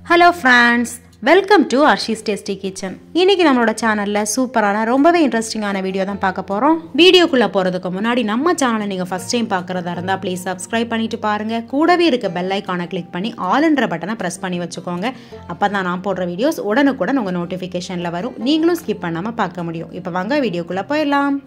hello friends welcome to Arshi's tasty kitchen இன்னைக்கு நம்மளோட சேனலில் சூப்பரான ரொம்பவே இன்ட்ரெஸ்டிங்கான வீடியோ தான் பார்க்க போகிறோம் வீடியோக்குள்ளே போகிறதுக்கு முன்னாடி நம்ம சேனலை நீங்கள் ஃபஸ்ட் டைம் பார்க்குறதா இருந்தால் ப்ளீஸ் சப்ஸ்கிரைப் பண்ணிட்டு பாருங்கள் கூடவே இருக்க பெல் ஐக்கானை கிளிக் பண்ணி ஆல்ன்ற பட்டனை ப்ரெஸ் பண்ணி வச்சுக்கோங்க அப்போ தான் நான் போடுற வீடியோஸ் உடனுக்குடன் உங்கள் நோட்டிஃபிகேஷனில் வரும் நீங்களும் ஸ்கிப் பண்ணாமல் பார்க்க முடியும் இப்போ வாங்க வீடியோக்குள்ளே போயிடலாம்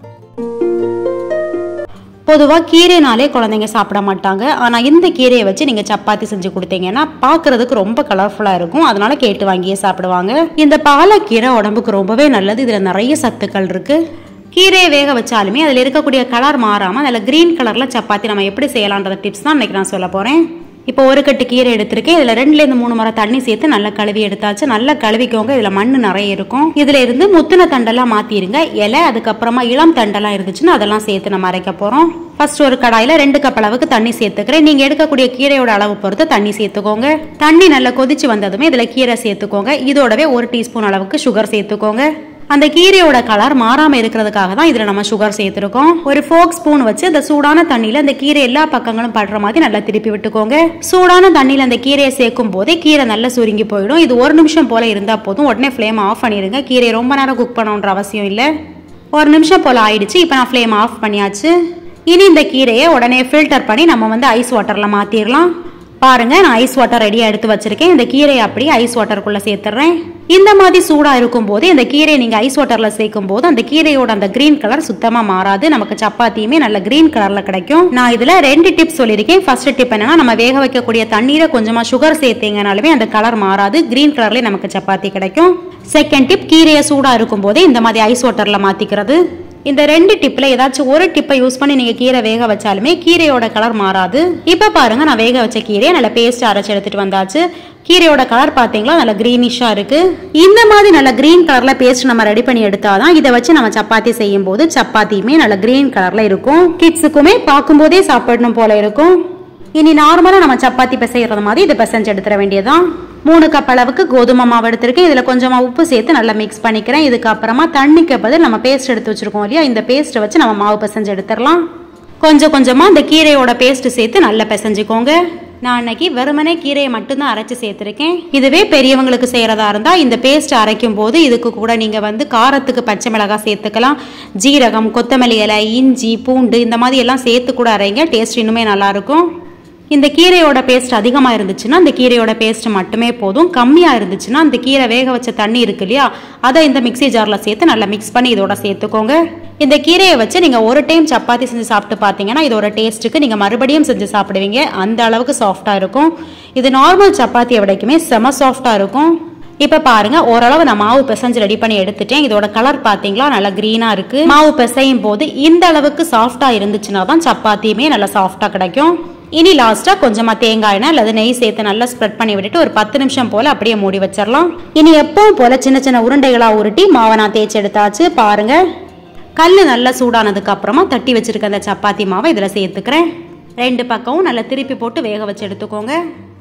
பொதுவாக கீரைனாலே குழந்தைங்க சாப்பிட மாட்டாங்க ஆனால் இந்த கீரையை வச்சு நீங்கள் சப்பாத்தி செஞ்சு கொடுத்தீங்கன்னா பார்க்குறதுக்கு ரொம்ப கலர்ஃபுல்லாக இருக்கும் அதனால கேட்டு வாங்கியே சாப்பிடுவாங்க இந்த பாலக்கீரை உடம்புக்கு ரொம்பவே நல்லது இதில் நிறைய சத்துக்கள் இருக்குது கீரையை வேக வச்சாலுமே அதில் இருக்கக்கூடிய கலர் மாறாமல் அதில் க்ரீன் கலரில் சப்பாத்தி நம்ம எப்படி செய்யலான்ற டிப்ஸ் தான் இன்றைக்கி நான் சொல்ல போகிறேன் இப்போ ஒரு கட்டு கீரை எடுத்திருக்கேன் இதில் ரெண்டுலேருந்து மூணு முறை தண்ணி சேர்த்து நல்லா கழுவி எடுத்தாச்சு நல்லா கழுவிக்கோங்க இதில் மண் நிறைய இருக்கும் இதில் இருந்து முத்தின தண்டெல்லாம் மாற்றிடுங்க இலை அதுக்கப்புறமா இளம் தண்டெல்லாம் இருந்துச்சுன்னா அதெல்லாம் சேர்த்து நம்ம அரைக்க போகிறோம் ஃபர்ஸ்ட் ஒரு கடாயில் ரெண்டு கப் அளவுக்கு தண்ணி சேர்த்துக்கிறேன் நீங்கள் எடுக்கக்கூடிய கீரையோட அளவு பொறுத்து தண்ணி சேர்த்துக்கோங்க தண்ணி நல்லா கொதிச்சு வந்ததுமே இதில் கீரை சேர்த்துக்கோங்க இதோடவே ஒரு டீஸ்பூன் அளவுக்கு சுகர் சேர்த்துக்கோங்க அந்த கீரையோட கலர் மாறாம இருக்கிறதுக்காக தான் இதுல நம்ம சுகர் சேர்த்துருக்கோம் ஒரு ஃபோக் ஸ்பூன் வச்சு அந்த சூடான தண்ணியில அந்த கீரை எல்லா பக்கங்களும் படுற மாதிரி நல்லா திருப்பி விட்டுக்கோங்க சூடான தண்ணியில அந்த கீரையை சேர்க்கும் போதே கீரை நல்லா சுருங்கி போயிடும் இது ஒரு நிமிஷம் போல இருந்தா போதும் உடனே ஃப்ளேம் ஆஃப் பண்ணிடுங்க கீரையை ரொம்ப நேரம் குக் பண்ணணுன்ற அவசியம் இல்லை ஒரு நிமிஷம் போல ஆயிடுச்சு இப்போ நான் ஃப்ளேம் ஆஃப் பண்ணியாச்சு இனி இந்த கீரையை உடனே ஃபில்டர் பண்ணி நம்ம வந்து ஐஸ் வாட்டர்ல மாத்திரலாம் பாருங்க நான் ஐஸ் வாட்டர் ரெடியாக எடுத்து வச்சிருக்கேன் இந்த கீரையை அப்படியே ஐஸ் வாட்டருக்குள்ள சேர்த்துறேன் இந்த மாதிரி சூடா இருக்கும் போது இந்த கீரையை நீங்க ஐஸ் வாட்டர்ல சேர்க்கும் போது அந்த கீரையோட அந்த கிரீன் கலர் சுத்தமா மாறாது நமக்கு சப்பாத்தியுமே நல்ல கிரீன் கலர்ல கிடைக்கும் நான் இதுல ரெண்டு டிப்ஸ் சொல்லியிருக்கேன் ஃபர்ஸ்ட் டிப் என்னன்னா நம்ம வேக வைக்கக்கூடிய தண்ணீரை கொஞ்சமா சுகர் சேர்த்தீங்கனாலுமே அந்த கலர் மாறாது கிரீன் கலர்ல நமக்கு சப்பாத்தி கிடைக்கும் செகண்ட் டிப் கீரையை சூடா இருக்கும் போதே இந்த மாதிரி ஐஸ் வாட்டர்ல மாத்திக்கிறது இந்த ரெண்டு டிப்ல ஏதாச்சும் ஒரு டிப்பை யூஸ் பண்ணி நீங்க கீரை வேக வச்சாலுமே கீரையோட கலர் மாறாது இப்ப பாருங்க நான் வேக வச்ச கீரையை நல்ல பேஸ்ட் அரைச்சு எடுத்துட்டு வந்தாச்சு கீரையோட கலர் பாத்தீங்களா நல்ல கிரீனிஷா இருக்கு இந்த மாதிரி நல்ல கிரீன் கலர்ல பேஸ்ட் நம்ம ரெடி பண்ணி எடுத்தாதான் இதை வச்சு நம்ம சப்பாத்தி செய்யும் போது சப்பாத்தியுமே நல்ல கிரீன் கலர்ல இருக்கும் கிட்ஸுக்குமே பார்க்கும்போதே சாப்பிடணும் போல இருக்கும் இனி நார்மலாக நம்ம சப்பாத்தி பிசைகிறது மாதிரி இதை பிசைஞ்சு எடுத்துட வேண்டியதான் மூணு கப் அளவுக்கு கோதுமை மாவு எடுத்திருக்கேன் இதில் கொஞ்சமாக உப்பு சேர்த்து நல்லா மிக்ஸ் பண்ணிக்கிறேன் இதுக்கப்புறமா தண்ணிக்கு பதில் நம்ம பேஸ்ட் எடுத்து வச்சிருக்கோம் இல்லையா இந்த பேஸ்ட்டை வச்சு நம்ம மாவு பிசைஞ்சு எடுத்துடலாம் கொஞ்சம் கொஞ்சமாக இந்த கீரையோட பேஸ்ட் சேர்த்து நல்லா பிசைஞ்சுக்கோங்க நான் அன்னைக்கு வெறுமனே கீரையை மட்டும்தான் அரைச்சி சேர்த்துருக்கேன் இதுவே பெரியவங்களுக்கு செய்கிறதா இருந்தால் இந்த பேஸ்ட் அரைக்கும் போது இதுக்கு கூட நீங்கள் வந்து காரத்துக்கு பச்சை மிளகாய் சேர்த்துக்கலாம் ஜீரகம் கொத்தமல்லி இலை இஞ்சி பூண்டு இந்த மாதிரி எல்லாம் சேர்த்து கூட அரைங்க டேஸ்ட் இன்னுமே நல்லாயிருக்கும் இந்த கீரையோட பேஸ்ட் அதிகமாக இருந்துச்சுன்னா இந்த கீரையோட பேஸ்ட் மட்டுமே போதும் கம்மியாக இருந்துச்சுன்னா இந்த கீரை வேக வச்ச தண்ணி இருக்கு இல்லையா அதை இந்த மிக்சி ஜாரில் சேர்த்து நல்லா மிக்ஸ் பண்ணி இதோட சேர்த்துக்கோங்க இந்த கீரையை வச்சு நீங்கள் ஒரு டைம் சப்பாத்தி செஞ்சு சாப்பிட்டு பார்த்தீங்கன்னா இதோட டேஸ்ட்டுக்கு நீங்கள் மறுபடியும் செஞ்சு சாப்பிடுவீங்க அந்த அளவுக்கு சாஃப்டாக இருக்கும் இது நார்மல் சப்பாத்தியை விடைக்குமே செம சாஃப்டாக இருக்கும் இப்போ பாருங்க ஓரளவு நான் மாவு பிசைஞ்சு ரெடி பண்ணி எடுத்துட்டேன் இதோட கலர் பார்த்தீங்களா நல்லா க்ரீனாக இருக்கு மாவு பிசையும் போது இந்த அளவுக்கு சாஃப்டாக இருந்துச்சுன்னா தான் சப்பாத்தியுமே நல்லா சாஃப்டாக கிடைக்கும் இனி லாஸ்ட்டாக கொஞ்சமாக தேங்காய் எண்ணெய் அல்லது நெய் சேர்த்து நல்லா ஸ்ப்ரெட் பண்ணி விட்டுட்டு ஒரு பத்து நிமிஷம் போல் அப்படியே மூடி வச்சிடலாம் இனி எப்பவும் போல் சின்ன சின்ன உருண்டைகளாக உருட்டி மாவை நான் தேய்ச்சி எடுத்தாச்சு பாருங்க கல் நல்லா சூடானதுக்கு அப்புறமா தட்டி வச்சிருக்க அந்த சப்பாத்தி மாவை இதில் சேர்த்துக்கிறேன் ரெண்டு பக்கமும் நல்லா திருப்பி போட்டு வேக வச்சு எடுத்துக்கோங்க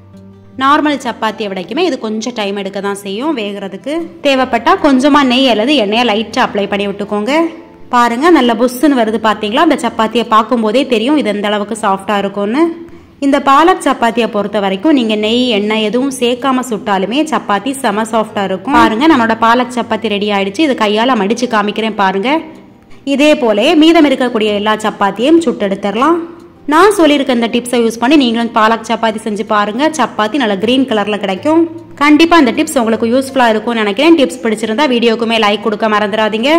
நார்மல் சப்பாத்தியை விடைக்குமே இது கொஞ்சம் டைம் எடுக்க தான் செய்யும் வேகிறதுக்கு தேவைப்பட்டால் கொஞ்சமாக நெய் அல்லது எண்ணெயை லைட்டாக அப்ளை பண்ணி விட்டுக்கோங்க பாருங்க நல்ல புஷ்ஷுன்னு வருது பார்த்தீங்களா அந்த சப்பாத்தியை பார்க்கும்போதே தெரியும் இது எந்த அளவுக்கு சாஃப்டாக இருக்கும்னு இந்த பாலக் சப்பாத்தியை பொறுத்த வரைக்கும் நீங்க நெய் எண்ணெய் எதுவும் சேர்க்காம சுட்டாலுமே சப்பாத்தி செம சாஃப்டா இருக்கும் பாருங்க நம்மளோட பாலக் சப்பாத்தி ரெடி ஆயிடுச்சு இது கையால மடிச்சு காமிக்கிறேன் பாருங்க இதே போல மீதம் இருக்கக்கூடிய எல்லா சப்பாத்தியும் சுட்டெடுத்துடலாம் நான் சொல்லியிருக்க இந்த டிப்ஸை யூஸ் பண்ணி நீங்களும் பாலக் சப்பாத்தி செஞ்சு பாருங்க சப்பாத்தி நல்ல கிரீன் கலர்ல கிடைக்கும் கண்டிப்பா இந்த டிப்ஸ் உங்களுக்கு யூஸ்ஃபுல்லா இருக்கும்னு நினைக்கிறேன் டிப்ஸ் பிடிச்சிருந்தா வீடியோக்குமே லைக் கொடுக்க மறந்துடாதீங்க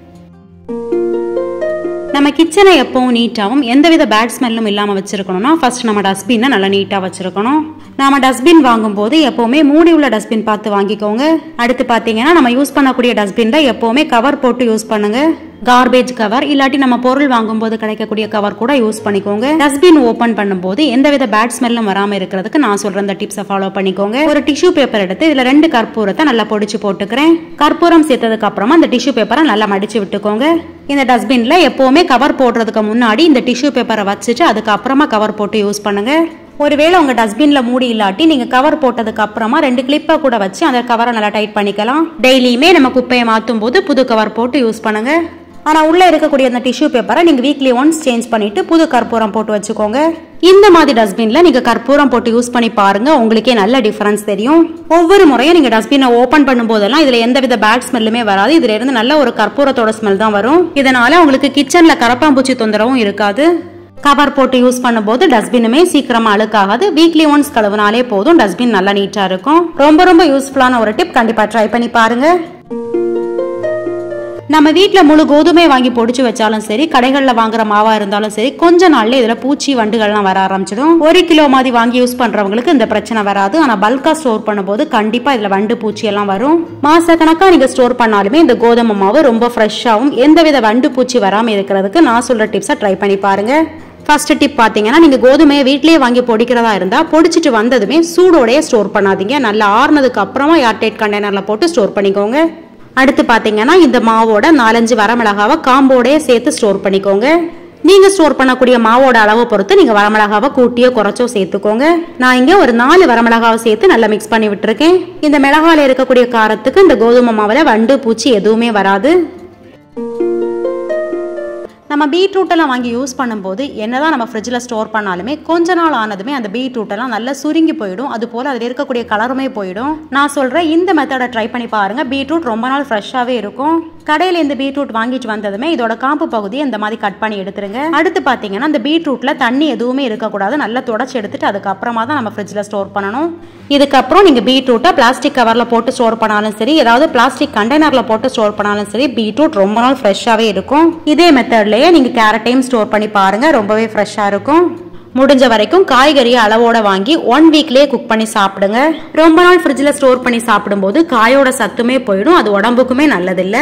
நம்ம கிச்சனை எப்பவும் நீட்டாகவும் எந்தவித பேட் ஸ்மெல்லும் இல்லாமல் வச்சுருக்கணும்னா ஃபர்ஸ்ட் நம்ம டஸ்ட்பினை நல்லா நீட்டாக வச்சுருக்கணும் நாம டஸ்ட்பின் வாங்கும்போது எப்போவுமே மூடி உள்ள டஸ்ட்பின் பார்த்து வாங்கிக்கோங்க அடுத்து பார்த்தீங்கன்னா நம்ம யூஸ் பண்ணக்கூடிய டஸ்ட்பினில் எப்போவுமே கவர் போட்டு யூஸ் பண்ணுங்க கார்பேஜ் கவர் இல்லாட்டி நம்ம பொருள் வாங்கும்போது கிடைக்கக்கூடிய கவர் கூட யூஸ் பண்ணிக்கோங்க டஸ்ட்பின் ஓப்பன் பண்ணும்போது எந்தவித பேட் ஸ்மெல்லும் வராமல் இருக்கிறதுக்கு நான் சொல்ற இந்த டிப்ஸை ஃபாலோ பண்ணிக்கோங்க ஒரு டிஷ்யூ பேப்பர் எடுத்து இதில் ரெண்டு கற்பூரத்தை நல்லா பொடிச்சு போட்டுக்கிறேன் கற்பூரம் சேர்த்ததுக்கு அப்புறமா இந்த டிஷ்யூ பேப்பரை நல்லா மடிச்சு விட்டுக்கோங்க இந்த டஸ்ட்பின்ல எப்போவுமே கவர் போடுறதுக்கு முன்னாடி இந்த டிஷ்யூ பேப்பரை வச்சுட்டு அதுக்கப்புறமா கவர் போட்டு யூஸ் பண்ணுங்க ஒருவேளை உங்க டஸ்ட்பின்ல மூடி இல்லாட்டி நீங்க கவர் போட்டதுக்கு அப்புறமா ரெண்டு கிளிப்பை கூட வச்சு அந்த கவரை நல்லா டைட் பண்ணிக்கலாம் டெய்லியுமே நம்ம குப்பையை மாற்றும் போது புது கவர் போட்டு யூஸ் பண்ணுங்க ஆனா உள்ள இருக்கக்கூடிய அந்த டிஷ்யூ பேப்பரை நீங்க வீக்லி ஒன்ஸ் சேஞ்ச் பண்ணிட்டு புது கற்பூரம் போட்டு வச்சுக்கோங்க இந்த மாதிரி டஸ்ட்பின்ல நீங்க கற்பூரம் போட்டு யூஸ் பண்ணி பாருங்க உங்களுக்கே நல்ல டிஃபரன்ஸ் தெரியும் ஒவ்வொரு முறையும் நீங்க டஸ்ட்பினை ஓபன் பண்ணும் போதெல்லாம் இதுல எந்தவித பேட் ஸ்மெல்லுமே வராது இதுல இருந்து நல்ல ஒரு கற்பூரத்தோட ஸ்மெல் தான் வரும் இதனால உங்களுக்கு கிச்சன்ல கரப்பாம்பூச்சி தொந்தரவும் இருக்காது கவர் போட்டு யூஸ் பண்ணும்போது டஸ்ட்பினுமே சீக்கிரமா அழுக்காகாது வீக்லி ஒன்ஸ் கழுவுனாலே போதும் டஸ்ட்பின் நல்லா நீட்டா இருக்கும் ரொம்ப ரொம்ப யூஸ்ஃபுல்லான ஒரு டிப் கண்டிப்பா ட்ரை பண்ணி பாருங்க நம்ம வீட்டில் முழு கோதுமை வாங்கி பொடிச்சு வச்சாலும் சரி கடைகளில் வாங்குற மாவா இருந்தாலும் சரி கொஞ்ச நாள்ல இதில் பூச்சி வண்டுகள்லாம் வர ஆரம்பிச்சிடும் ஒரு கிலோ மாதிரி வாங்கி யூஸ் பண்றவங்களுக்கு இந்த பிரச்சனை வராது ஆனால் பல்கா ஸ்டோர் பண்ணும்போது கண்டிப்பா இதில் வண்டு பூச்சி எல்லாம் வரும் மாசக்கணக்காக நீங்க ஸ்டோர் பண்ணாலுமே இந்த கோதுமை மாவு ரொம்ப ஃப்ரெஷ்ஷாகவும் எந்தவித வண்டு பூச்சி வராமல் இருக்கிறதுக்கு நான் சொல்ற டிப்ஸை ட்ரை பண்ணி பாருங்க ஃபர்ஸ்ட் டிப் பார்த்தீங்கன்னா நீங்கள் கோதுமையை வீட்லயே வாங்கி பொடிக்கிறதா இருந்தால் பொடிச்சிட்டு வந்ததுமே சூடோடயே ஸ்டோர் பண்ணாதீங்க நல்லா ஆறுனதுக்கு அப்புறமா ஏர்டைட் கண்டெய்னரில் போட்டு ஸ்டோர் பண்ணிக்கோங்க அடுத்து பார்த்தீங்கன்னா இந்த மாவோட நாலஞ்சு வரமிளகாவை காம்போடயே சேர்த்து ஸ்டோர் பண்ணிக்கோங்க நீங்க ஸ்டோர் பண்ணக்கூடிய மாவோட அளவை பொறுத்து நீங்க வரமிளகாவை கூட்டியோ குறைச்சோ சேர்த்துக்கோங்க நான் இங்க ஒரு நாலு வரமிளகாவை சேர்த்து நல்லா மிக்ஸ் பண்ணி விட்டுருக்கேன் இந்த மிளகால இருக்கக்கூடிய காரத்துக்கு இந்த கோதுமை மாவுல வண்டு பூச்சி எதுவுமே வராது நம்ம பீட்ரூட் எல்லாம் வாங்கி யூஸ் பண்ணும்போது என்னதான் நம்ம ஃப்ரிட்ஜில் ஸ்டோர் பண்ணாலுமே கொஞ்ச நாள் ஆனதுமே அந்த பீட்ரூட் எல்லாம் நல்லா சுருங்கி போயிடும் அது போல் அதில் இருக்கக்கூடிய கலருமே போயிடும் நான் சொல்கிறேன் இந்த மெத்தடை ட்ரை பண்ணி பாருங்க பீட்ரூட் ரொம்ப நாள் ஃப்ரெஷ்ஷாகவே இருக்கும் கடையில் இந்த பீட்ரூட் வாங்கிட்டு வந்ததுமே இதோட காம்பு பகுதியை இந்த மாதிரி கட் பண்ணி எடுத்துருங்க அடுத்து பார்த்தீங்கன்னா இந்த பீட்ரூட்ல தண்ணி எதுவுமே இருக்கக்கூடாது நல்லா தொடச்சி எடுத்துட்டு அதுக்கப்புறமா தான் நம்ம ஃப்ரிட்ஜில் ஸ்டோர் பண்ணணும் இதுக்கப்புறம் நீங்கள் பீட்ரூட்டை பிளாஸ்டிக் கவரில் போட்டு ஸ்டோர் பண்ணாலும் சரி ஏதாவது பிளாஸ்டிக் கண்டெய்னரில் போட்டு ஸ்டோர் பண்ணாலும் சரி பீட்ரூட் ரொம்ப நாள் ஃப்ரெஷ்ஷாகவே இருக்கும் இதே மெத்தட்லேயே நீங்கள் கேரட்டையும் ஸ்டோர் பண்ணி பாருங்க ரொம்பவே ஃப்ரெஷ்ஷாக இருக்கும் முடிஞ்ச வரைக்கும் காய்கறியை அளவோட வாங்கி ஒன் வீக்லயே குக் பண்ணி சாப்பிடுங்க ரொம்ப நாள் ஃப்ரிட்ஜில் ஸ்டோர் பண்ணி சாப்பிடும்போது காயோட சத்துமே போயிடும் அது உடம்புக்குமே நல்லதில்லை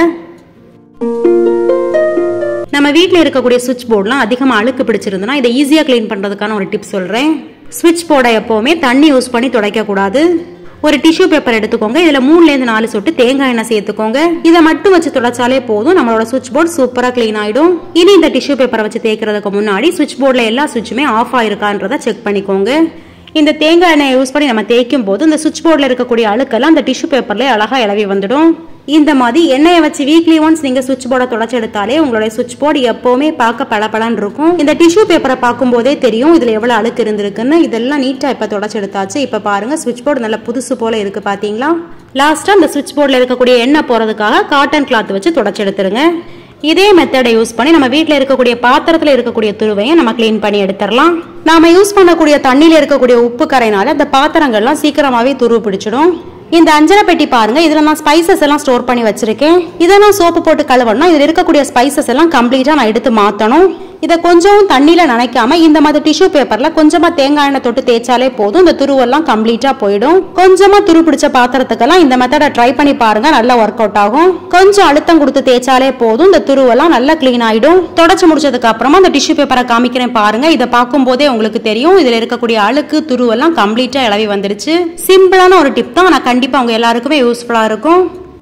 நம்ம வீட்டில் இருக்கக்கூடிய சுவிட்ச் போர்ட்லாம் அதிகமாக அழுக்கு பிடிச்சிருந்ததுன்னா இதை ஈஸியாக க்ளீன் பண்ணுறதுக்கான ஒரு டிப் சொல்கிறேன் சுவிட்ச் போர்டை எப்போவுமே தண்ணி யூஸ் பண்ணி துடைக்கக்கூடாது ஒரு டிஷ்யூ பேப்பர் எடுத்துக்கோங்க இதில் மூணுலேருந்து நாலு சொட்டு தேங்காய் எண்ணெய் சேர்த்துக்கோங்க இதை மட்டும் வச்சு துடைச்சாலே போதும் நம்மளோட சுவிட்ச் போர்டு சூப்பராக க்ளீன் ஆகிடும் இனி இந்த டிஷ்யூ பேப்பரை வச்சு தேய்க்கிறதுக்கு முன்னாடி சுவிட்ச் போர்டில் எல்லா சுவிட்சுமே ஆஃப் ஆயிருக்கான்றதை செக் பண்ணிக்கோங்க இந்த தேங்காய் எண்ணெயை யூஸ் பண்ணி நம்ம தேய்க்கும் போது இந்த சுவிட்ச் போர்டில் இருக்கக்கூடிய அழுக்கெல்லாம் அந்த டிஷ்யூ பேப்பர்ல அழகா இளவி வந்துடும் இந்த மாதிரி எண்ணெயை வச்சு வீக்லி ஒன்ஸ் நீங்க சுவிட்ச் போர்டை தொடச்சு எடுத்தாலே உங்களுடைய சுவிட்ச் போர்டு எப்பவுமே பார்க்க பளபளன்னு இருக்கும் இந்த டிஷ்யூ பேப்பரை பார்க்கும் போதே தெரியும் இதுல எவ்வளவு அழுக்கு இருந்திருக்குன்னு இதெல்லாம் நீட்டா இப்ப தொடச்சு எடுத்தாச்சு இப்ப பாருங்க சுவிட்ச் போர்டு நல்ல புதுசு போல இருக்கு பாத்தீங்களா லாஸ்டா இந்த சுவிட்ச் போர்டில் இருக்கக்கூடிய எண்ணெய் போறதுக்காக காட்டன் கிளாத் வச்சு தொடச்சு எடுத்துருங்க இதே மெத்தடை யூஸ் பண்ணி நம்ம வீட்டில் இருக்கக்கூடிய பாத்திரத்தில் இருக்கக்கூடிய துருவையை நம்ம க்ளீன் பண்ணி எடுத்துடலாம் நாம யூஸ் பண்ணக்கூடிய தண்ணியில் இருக்கக்கூடிய உப்பு கரைனால அந்த பாத்திரங்கள்லாம் சீக்கிரமாவே துரு பிடிச்சிடும் இந்த அஞ்சரை பெட்டி பாருங்க இதுல நான் ஸ்பைசஸ் எல்லாம் ஸ்டோர் பண்ணி வச்சிருக்கேன் இதை நான் சோப்பு போட்டு கழுவணும் இதுல இருக்கக்கூடிய ஸ்பைசஸ் எல்லாம் கம்ப்ளீட்டா நான் எடுத்து மாத்தணும் இதை கொஞ்சம் தண்ணியில நனைக்காம இந்த மாதிரி டிஷ்யூ பேப்பர்ல கொஞ்சமா தேங்காய் எண்ணெய் தொட்டு தேய்ச்சாலே போதும் இந்த துருவெல்லாம் கம்ப்ளீட்டா போயிடும் கொஞ்சமா துரு பிடிச்ச பாத்திரத்துக்கெல்லாம் இந்த மெத்தடை ட்ரை பண்ணி பாருங்க நல்லா ஒர்க் அவுட் ஆகும் கொஞ்சம் அழுத்தம் கொடுத்து தேய்ச்சாலே போதும் இந்த துருவெல்லாம் நல்லா க்ளீன் ஆயிடும் தொடச்சு முடிச்சதுக்கு அப்புறமா இந்த டிஷ்யூ பேப்பரை காமிக்கிறேன் பாருங்க இதை பார்க்கும் போதே உங்களுக்கு தெரியும் இதுல இருக்கக்கூடிய அழுக்கு துருவெல்லாம் கம்ப்ளீட்டா இளவி வந்துருச்சு சிம்பிளான ஒரு டிப் தான் ஆனா கண்டிப்பா உங்க எல்லாருக்குமே யூஸ்ஃபுல்லா இருக்கும்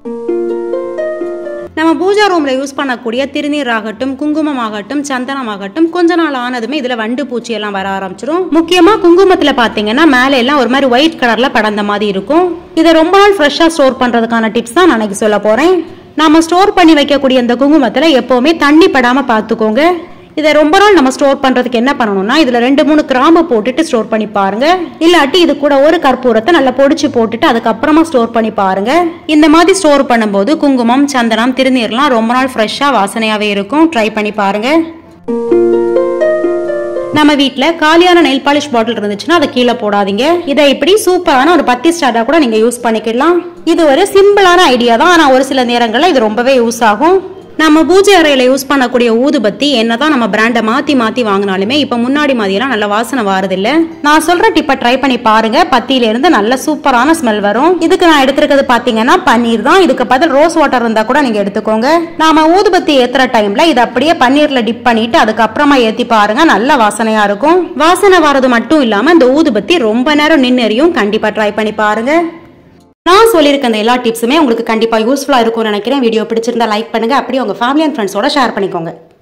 நம்ம பூஜா ரூம்ல யூஸ் பண்ணக்கூடிய திருநீர் ஆகட்டும் குங்குமம் ஆகட்டும் சந்தனம் ஆகட்டும் கொஞ்ச நாள் ஆனதுமே இதுல வண்டு பூச்சி எல்லாம் வர ஆரம்பிச்சிடும் முக்கியமா குங்குமத்துல பாத்தீங்கன்னா மேலே எல்லாம் ஒரு மாதிரி ஒயிட் கலர்ல படர்ந்த மாதிரி இருக்கும் இதை ரொம்ப நாள் ஃப்ரெஷ்ஷா ஸ்டோர் பண்றதுக்கான டிப்ஸ் தான் நான் இன்னைக்கு சொல்ல போறேன் நாம ஸ்டோர் பண்ணி வைக்கக்கூடிய இந்த குங்குமத்துல எப்பவுமே தண்ணி படாம பாத்துக்கோங்க இதை ரொம்ப நாள் நம்ம ஸ்டோர் பண்றதுக்கு என்ன பண்ணணும்னா இதுல ரெண்டு மூணு கிராம்பு போட்டுட்டு ஸ்டோர் பண்ணி பாருங்க இல்லாட்டி இது கூட ஒரு கற்பூரத்தை நல்லா பொடிச்சு போட்டுட்டு அதுக்கப்புறமா ஸ்டோர் பண்ணி பாருங்க இந்த மாதிரி ஸ்டோர் பண்ணும்போது குங்குமம் சந்தனம் திருநீர்லாம் ரொம்ப நாள் ஃப்ரெஷ்ஷா வாசனையாவே இருக்கும் ட்ரை பண்ணி பாருங்க நம்ம வீட்ல காலியான நெயில் பாலிஷ் பாட்டில் இருந்துச்சுன்னா அதை கீழே போடாதீங்க இதை இப்படி சூப்பரான ஒரு பத்தி ஸ்டார்டா கூட நீங்க யூஸ் பண்ணிக்கலாம் இது ஒரு சிம்பிளான ஐடியா தான் ஆனா ஒரு சில நேரங்கள்ல இது ரொம்பவே யூஸ் ஆகும் நம்ம பூஜை அறையில யூஸ் பண்ணக்கூடிய ஊதுபத்தி என்னதான் நம்ம பிராண்டை மாத்தி மாத்தி வாங்கினாலுமே இப்ப முன்னாடி மாதிரியெல்லாம் நல்ல வாசனை வாரதில்ல நான் சொல்ற டிப்பை ட்ரை பண்ணி பாருங்க பத்தியில இருந்து நல்ல சூப்பரான ஸ்மெல் வரும் இதுக்கு நான் எடுத்திருக்கிறது பாத்தீங்கன்னா பன்னீர் தான் இதுக்கு பதில் ரோஸ் வாட்டர் இருந்தா கூட நீங்க எடுத்துக்கோங்க நாம ஊதுபத்தி ஏத்துற டைம்ல இது அப்படியே பன்னீர்ல டிப் பண்ணிட்டு அதுக்கப்புறமா ஏத்தி பாருங்க நல்ல வாசனையா இருக்கும் வாசனை வரது மட்டும் இல்லாம இந்த ஊதுபத்தி ரொம்ப நேரம் நின்னறியும் கண்டிப்பா ட்ரை பண்ணி பாருங்க நான் சொல்லியிருக்க அந்த எல்லா டிப்ஸுமே உங்களுக்கு கண்டிப்பாக யூஸ்ஃபுல்லாக இருக்கும்னு நினைக்கிறேன் வீடியோ பிடிச்சிருந்தா லைக் பண்ணுங்க அப்படியே உங்கள் ஃபேமிலி அண்ட் ஃப்ரெண்ட்ஸோட ஷேர் பண்ணிக்கோங்க